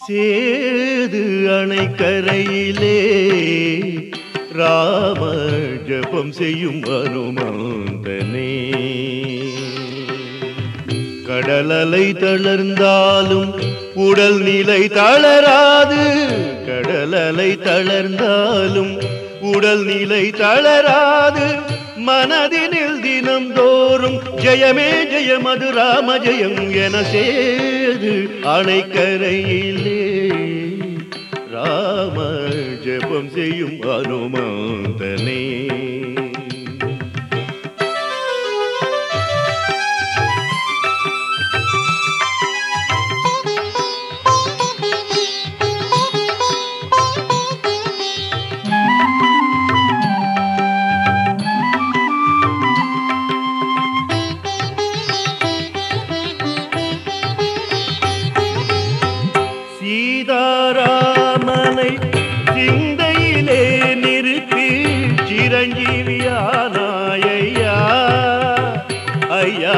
சேது அணைக்கரையிலே ராம ஜபம் செய்யும் அனுமந்தனே கடலலை தளர்ந்தாலும் உடல் நிலை தளராது கடலலை தளர்ந்தாலும் உடல் நிலை தளராது மனதினில் தினம் தோறும் ஜெயமே ஜெயமது ராம ஜெயம் என சேது அணைக்கரையிலே ராம ஜெபம் செய்யும் அனுமந்தனே சீதாராமனை சிந்தையிலே நிறுத்தி சிரஞ்சீவியானாயா ஐயா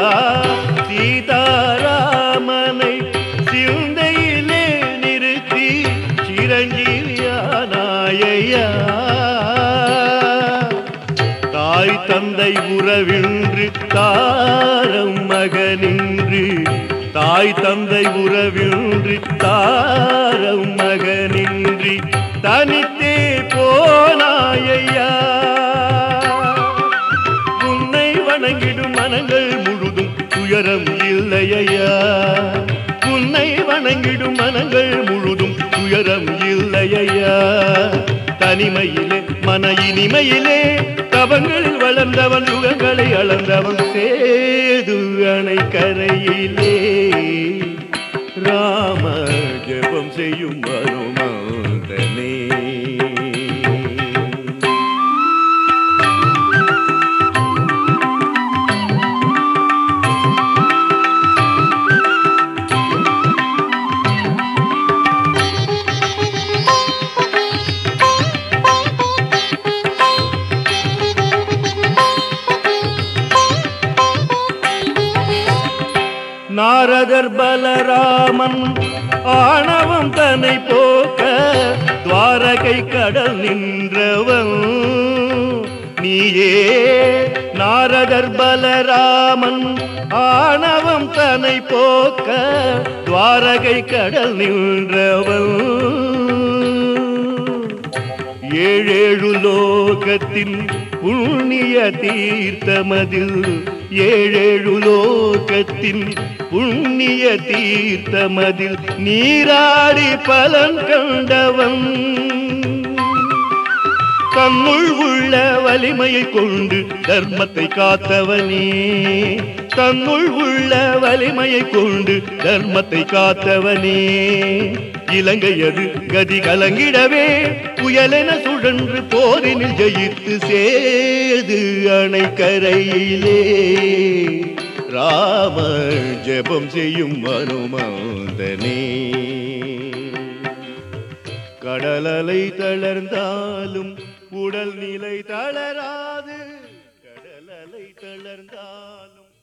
சீதாராமனை சிந்தையிலே நிறுத்தி சிரஞ்சீவியானாயா தாய் தந்தை உறவின்று தாரம் மகனின்று தாய் தந்தை உறவின்றி தாரம் மகனின்றி தனித்தே போனாயையா உன்னை வணங்கிடும் மனங்கள் முழுதும் துயரம் இல்லையா உன்னை வணங்கிடும் மனங்கள் முழுதும் துயரம் இல்லையா தனிமையிலே மன இனிமையிலே தவங்கள் வளர்ந்தவன் யுகங்களை அளந்தவன் சேது அணை கரையிலே ராம ஜெபம் செய்யும் அனுமாந்தனே நாரதர் பலராமன் ஆணவம் தன்னை போக்க துவாரகை கடல் நின்றவன் நீயே நாரதர் பலராமன் ஆணவம் தன்னை போக்க துவாரகை கடல் நின்றவன் ஏழேழு லோகத்தின் புண்ணிய தீர்த்தமதில் ஏழேழு லோகத்தின் புண்ணிய தீர்த்தமதில் நீராடி பலன் கண்டவன் தன்னுள் உள்ள வலிமையை கொண்டு தர்மத்தை காத்தவனே தன்னுள் உள்ள வலிமையை கொண்டு தர்மத்தை காத்தவனே இலங்கையது கதி கலங்கிடவே புயலென சுழன்று போரினில் ஜெயித்து சேது அணைக்கரையிலே ராம ஜெபம் செய்யும் அனுமாந்தனே கடலலை தளர்ந்தாலும் உடல் நிலை தளராது கடலலை தளர்ந்தாலும்